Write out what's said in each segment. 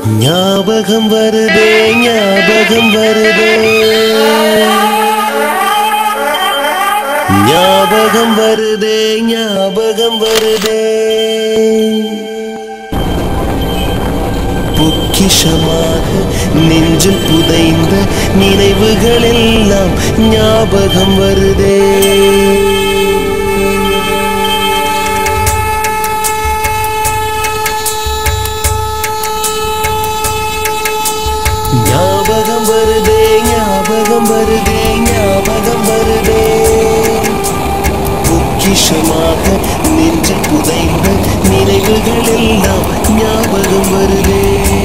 ஞாபகம் வருதே ஞாபகம் வருதே ஞாபகம் வருதே ஞாபகம் வருதே பொக்கிஷமாக நெஞ்சில் புதைந்த நினைவுகள் எல்லாம் ஞாபகம் வருதே ஞாபகம் வருதே ஞாபகம் வருதே ஞாபகம் வருதே பொக்கிஷமாக நெஞ்சில் புதைந்த நினைவுகள் எல்லாம் ஞாபகம் வருதே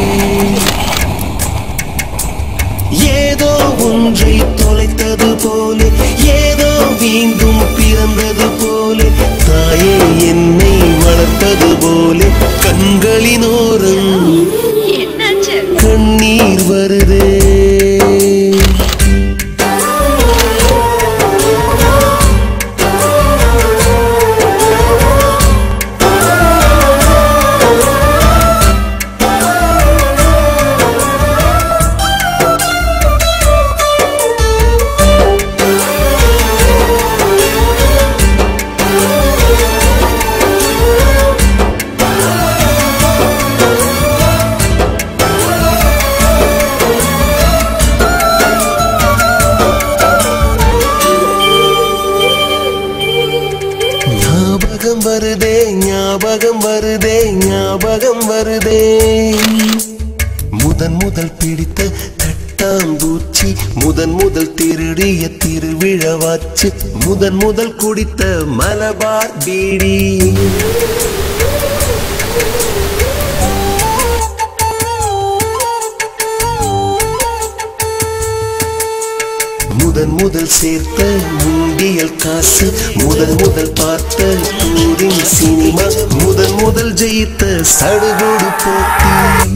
ஏதோ ஒன்றை தொலைத்தது போல ஏதோ மீண்டும் பிறந்தது போல தாயே என்னை வளர்த்தது போல கண்களினோரம் என்னாச்சு கண்ணீர் வருதே ஞாபகம் வருதே ஞாபகம் வருதே ஞாபகம் வருதே முதன் முதல் பிடித்த தட்டாம்பூச்சி முதன் முதல் திருடிய திருவிழவாச்சு முதன் முதல் குடித்த மலபார் பீடி முதன் முதல் சேர்த்த முண்டியல் காசு முதல் முதல் பார்த்த டூரிங் சினிமா முதன் முதல் ஜெயித்த சடுகுடு போட்டி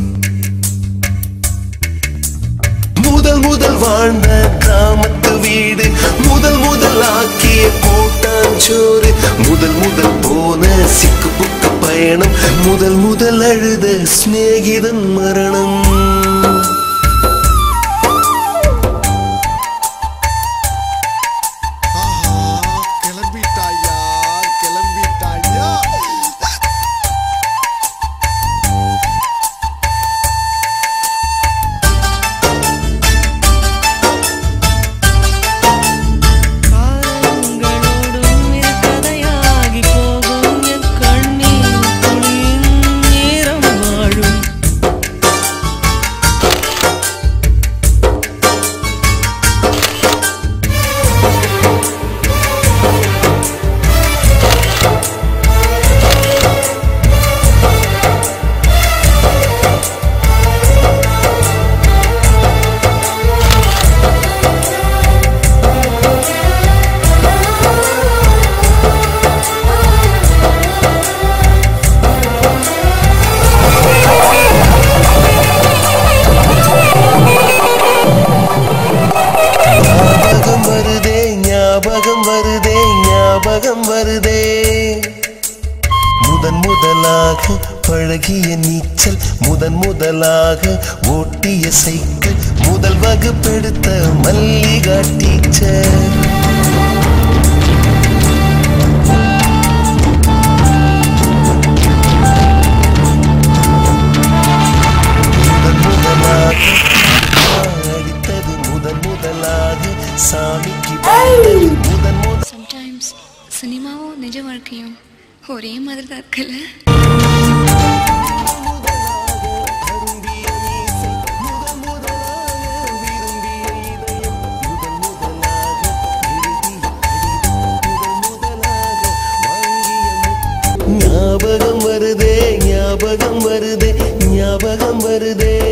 முதல் முதல் வாழ்ந்த கிராமத்து வீடு முதல் முதல் ஆக்கிய கூட்டாஞ்சோறு முதல் முதல் போன சிக்கு புக்கு பயணம் முதல் முதல் அழுத சிநேகிதன் மரணம் ஆஹா, கிளம்பிட்டாயா கிளம்பிட்டாயா காலங்களோடும் இருக்கதையாகி போகும் என் கண்ணீர் துளியின் நேரம் வாழும் ஞாபகம் வருதே ஞாபகம் வருதே ஞாபகம் வருதே முதன் முதலாக பழகிய நீச்சல் முதன் முதலாக ஓட்டிய சைக்கிள் முதல் வகுப்பெடுத்த மல்லிகா டீச்சர் முதன் முதலாக அடித்தது முதன் முதலாக சாமிக்கு வந்தது முதன் முதல் சம்டைம்ஸ் சினிமாவும் நிஜ வாழ்க்கையும் ஒரே மாதிரி தான் இருக்குல்ல ஞாபகம் வருதே ஞாபகம் வருதே ஞாபகம் வருதே